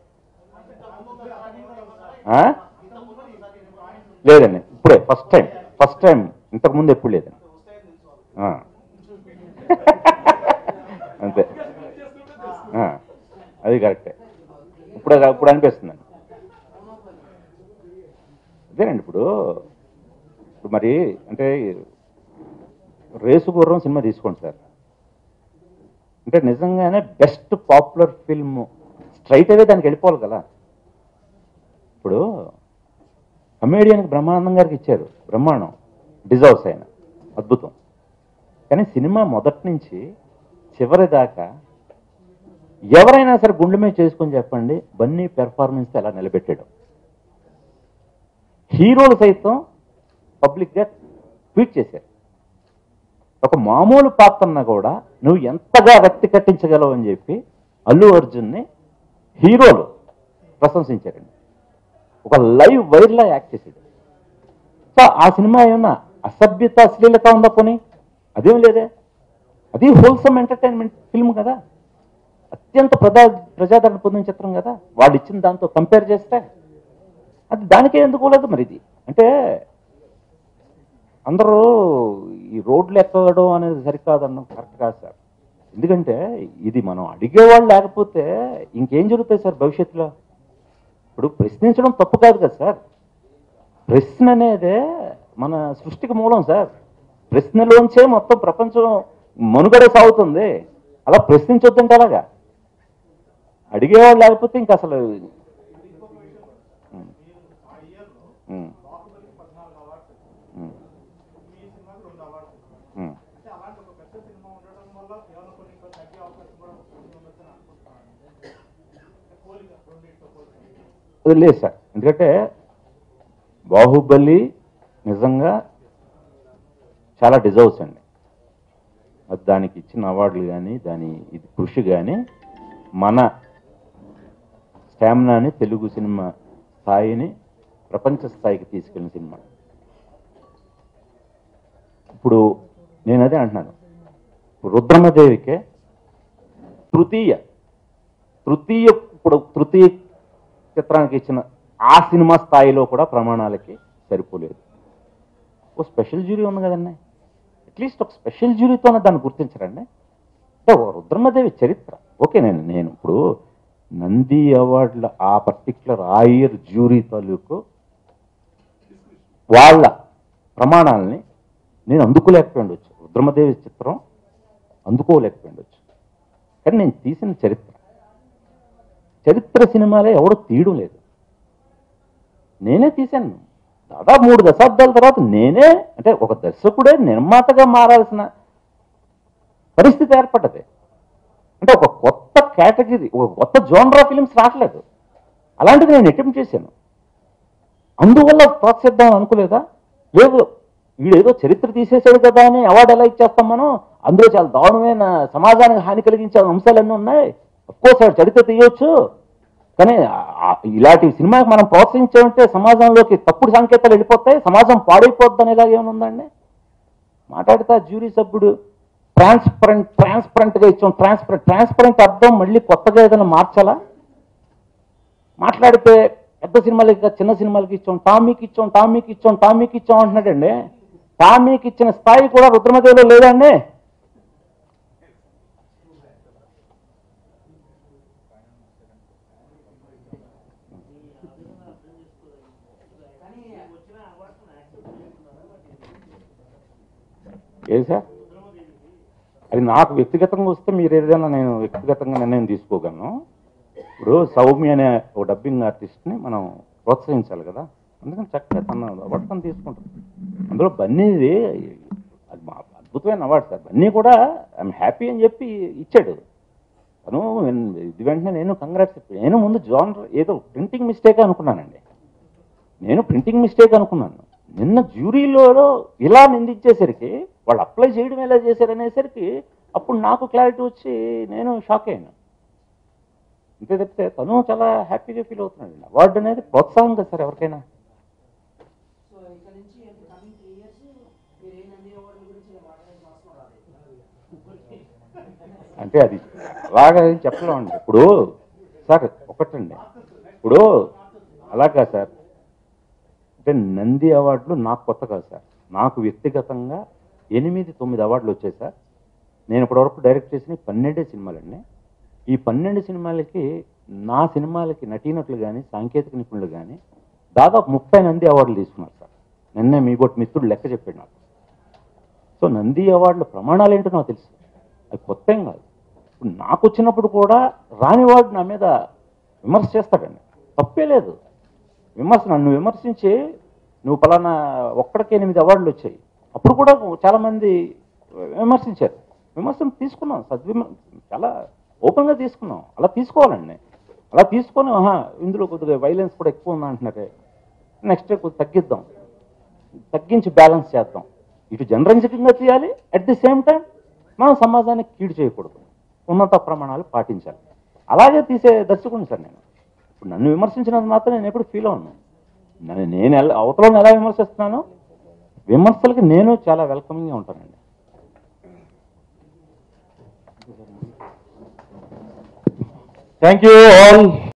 ఆ? లేదండి ఇప్పుడే ఫస్ట్ టైం ఫస్ట్ టైం ఇంతకుముందు ఎప్పుడు లేదండి ఆ. అంతే ఆ, అది కరెక్టే ఇప్పుడు ఇప్పుడు అనిపిస్తుందండి అదేనండి ఇప్పుడు ఇప్పుడు మరి అంటే రేసు గుర్రం సినిమా తీసుకోండి సార్ అంటే నిజంగానే బెస్ట్ పాపులర్ ఫిల్మ్ స్ట్రైట్ అవే దానికి వెళ్ళిపోవాలి కదా ఇప్పుడు కమేడియన్కి బ్రహ్మానందం గారికి ఇచ్చారు బ్రహ్మాండం డిజర్వ్స్ ఆయన అద్భుతం కానీ సినిమా మొదటి నుంచి చివరి దాకా ఎవరైనా సరే గుండె మీద చేసుకొని చెప్పండి బన్నీ పెర్ఫార్మెన్స్ ఎలా నిలబెట్టాడు హీరోలు సైతం పబ్లిక్గా ట్వీట్ చేశారు ఒక మామూలు పాత్రన్న కూడా నువ్వు ఎంతగా వ్యక్తి కట్టించగలవు అని చెప్పి అల్లు అర్జున్ని హీరోలు ప్రశంసించారండి ఒక లైవ్ వైర్లా యాక్ట్ చేసాడు సో ఆ సినిమా ఏమన్నా అసభ్యత అశ్లీలత ఉందా పోనీ అదేం లేదే అది హోల్సమ్ ఎంటర్టైన్మెంట్ ఫిల్మ్ కదా అత్యంత ప్రజా ప్రజాదరణ పొందిన చిత్రం కదా వాళ్ళు ఇచ్చిన దాంతో కంపేర్ చేస్తే అది దానికే ఎందుకు లేదు మరి ఇది అంటే అందరూ ఈ రోడ్లు ఎక్కడం అనేది సరికాదన్న కరెక్ట్ కాదు సార్ ఎందుకంటే ఇది మనం అడిగేవాళ్ళు లేకపోతే ఇంకేం జరుగుతాయి సార్ భవిష్యత్తులో ఇప్పుడు ప్రశ్నించడం తప్పు కాదు కదా సార్ ప్రశ్న అనేదే మన సృష్టికి మూలం సార్ ప్రశ్నలోంచే మొత్తం ప్రపంచం మనుగడ సాగుతుంది అలా ప్రశ్నించొద్దంటే అలాగా అడిగేవాళ్ళు లేకపోతే ఇంకా అసలు ఉమ్. ఉమ్. బాహుబలికి పద్నాలుగు అవార్డ్స్ ఉమ్. మీ సినిమాకి రెండు అవార్డ్స్ ఉమ్. అంటే అలాంటి ఒక పెద్ద సినిమా ఉండటం వల్ల ఏమైనా కొన్ని ఇంకా తగ్గే అవకాశం కూడా ఉండొచ్చని అనుకుంటున్నాను పోలిక రెండింటితో పోలిక అది లేదు సార్ ఎందుకంటే బాహుబలి నిజంగా చాలా డిజర్వ్స్ అండి అది దానికి ఇచ్చిన అవార్డులు కానీ దాని ఇది కృషి కానీ మన స్టామినాని తెలుగు సినిమా స్థాయిని ప్రపంచ స్థాయికి తీసుకెళ్ళిన సినిమా ఇప్పుడు నేను అదే అంటున్నాను రుద్రమదేవికే తృతీయ తృతీయ ఇప్పుడు తృతీయ చిత్రానికి ఇచ్చిన ఆ సినిమా స్థాయిలో కూడా ప్రమాణాలకి సరిపోలేదు ఓ స్పెషల్ జ్యూరీ ఉంది కదండి అట్లీస్ట్ ఒక స్పెషల్ జ్యూరీతోనే దాన్ని గుర్తించరండి అంటే ఓ రుద్రమదేవి చరిత్ర ఓకే నేను నేను ఇప్పుడు నంది అవార్డుల ఆ పర్టిక్యులర్ ఆ ఇయర్ జ్యూరీ తాలూకు వాళ్ళ ప్రమాణాలని నేను అందుకోలేకపోయి ఉండొచ్చు రుద్రమదేవి చిత్రం అందుకోలేకపోయి ఉండొచ్చు కానీ నేను తీసిన చరిత్ర చరిత్ర సినిమాలే ఎవడో తీయడం లేదు నేనే తీశాను దాదాపు మూడు దశాబ్దాల తర్వాత నేనే అంటే ఒక దర్శకుడే నిర్మాతగా మారాల్సిన పరిస్థితి ఏర్పడ్డది అంటే ఒక కొత్త కేటగిరీ ఒక కొత్త జోనరా ఫిలిమ్స్ రావట్లేదు అలాంటిది నేను అటెంప్ట్ చేశాను అందువల్ల ప్రోత్సహిద్దాం అనుకోలేదా లేదు వీడేదో చరిత్ర తీసేశాడు కదా అని అవార్డు ఎలా ఇచ్చేస్తాం మనం అందులో చాలా దారుణమైన సమాజానికి హాని కలిగించే అంశాలన్నీ ఉన్నాయి కోర్స్ ఆడు చరిత్ర తీయొచ్చు కానీ ఆ- ఆ- ఇలాంటి సినిమాకి మనం ప్రోత్సహించామంటే సమాజంలోకి తప్పుడు సంకేతాలు వెళ్ళిపోతాయి సమాజం పాడైపోద్ది అనేలాగా ఏమైనా ఉందండి మాట్లాడితే ఆ జ్యూరీ సభ్యుడు ట్రాన్స్పరెంట్ ట్రాన్స్పరెంట్గా ఇచ్చాం ట్రాన్స్పరెంట్ ట్రాన్స్పరెంట్ అర్థం మళ్ళీ కొత్తగా ఏదైనా మార్చాలా మాట్లాడితే పెద్ద సినిమాలకి కాదు, చిన్న సినిమాలకి ఇచ్చాం టామీకి ఇచ్చాం టామీకి ఇచ్చాం టామీకి ఇచ్చాం అంటున్నాడండి టామీకి ఇచ్చిన స్థాయి కూడా రుద్రమదేవిలో లేదండి ఏది సార్ అది నాకు వ్యక్తిగతంగా వస్తే మీరు ఏదైనా నేను వ్యక్తిగతంగా నిర్ణయం తీసుకోగలను ఇప్పుడు సౌమ్య అనే ఒక డబ్బింగ్ ఆర్టిస్ట్ని మనం ప్రోత్సహించాలి కదా అందుకని చక్కగా తన అవార్డు తను తీసుకుంటాం అందులో బన్నీది అది మా అద్భుతమైన అవార్డు సార్ బన్నీ కూడా ఐఎమ్ హ్యాపీ అని చెప్పి ఇచ్చాడు తను ఇది వెంటనే నేను కంగ్రాట్స్ నేను ముందు జానర్ ఏదో ప్రింటింగ్ మిస్టేక్ అనుకున్నానండి నేను ప్రింటింగ్ మిస్టేక్ అనుకున్నాను నిన్న జ్యూరీలో ఇలా నిందించేసరికి వాళ్ళు అప్లై చేయడం ఎలా చేశారనేసరికి అప్పుడు నాకు క్లారిటీ వచ్చి నేను షాక్ అయ్యాను అంతే తప్పితే తను చాలా హ్యాపీగా ఫీల్ అవుతున్నాడు అవార్డు అనేది ప్రోత్సాహం కదా సార్ ఎవరికైనా సో ఇక్కడ నుంచి కమింగ్ త్రీ ఇయర్స్ మీరు ఏ నంది అవార్డు గురించి ఇలా మాట్లాడే అవసరం రాదు అంటే అది అలాగా ఏం చెప్పలేమండి ఇప్పుడు సార్ ఒకటండి ఇప్పుడు అలా కాదు సార్ అంటే నంది అవార్డులు నాకు కొత్త కాదు సార్ నాకు వ్యక్తిగతంగా ఎనిమిది తొమ్మిది అవార్డులు వచ్చాయి సార్ నేను ఇప్పటివరకు డైరెక్ట్ చేసిన పన్నెండే సినిమాలండి ఈ పన్నెండు సినిమాలకి నా సినిమాలకి నటీనటులు కానీ సాంకేతిక నిపుణులు కానీ దాదాపు ముప్పై నంది అవార్డులు తీసుకున్నారు సార్ నిన్నే మీ బొట్టు మిత్రుడు లెక్క చెప్పాడు నాకు సో నంది అవార్డుల ప్రమాణాలు ఏంటో నాకు తెలుసు అది కొత్త ఏం కాదు ఇప్పుడు నాకు వచ్చినప్పుడు కూడా రానివాడు నా మీద విమర్శ చేస్తాడండి తప్పే లేదు విమర్శ నన్ను విమర్శించి నువ్వు పలానా ఒక్కడికి ఎనిమిది అవార్డులు వచ్చాయి అప్పుడు కూడా చాలామంది విమర్శించారు విమర్శను తీసుకున్నాం సద్విమ చాలా ఓపెన్గా తీసుకున్నాం అలా తీసుకోవాలండి అలా తీసుకొని ఆహా ఇందులో కొద్దిగా వైలెన్స్ కూడా ఎక్కువ ఉంది అంటున్నారే నెక్స్ట్ కొద్దిగా తగ్గిద్దాం తగ్గించి బ్యాలెన్స్ చేద్దాం ఇటు జనరంజకంగా చేయాలి అట్ ది సేమ్ టైం మనం సమాజానికి కీడు చేయకూడదు ఉన్నత ప్రమాణాలు పాటించాలి అలాగే తీసే దర్శకుడిని సార్ నేను ఇప్పుడు నన్ను విమర్శించినంత మాత్రం నేను ఎప్పుడు ఫీల్ అవును నన్ను నేను ఎలా అవతలను ఎలా విమర్శిస్తున్నానో విమర్శలకి నేను చాలా వెల్కమింగ్గా ఉంటానండి థ్యాంక్ యూ ఆల్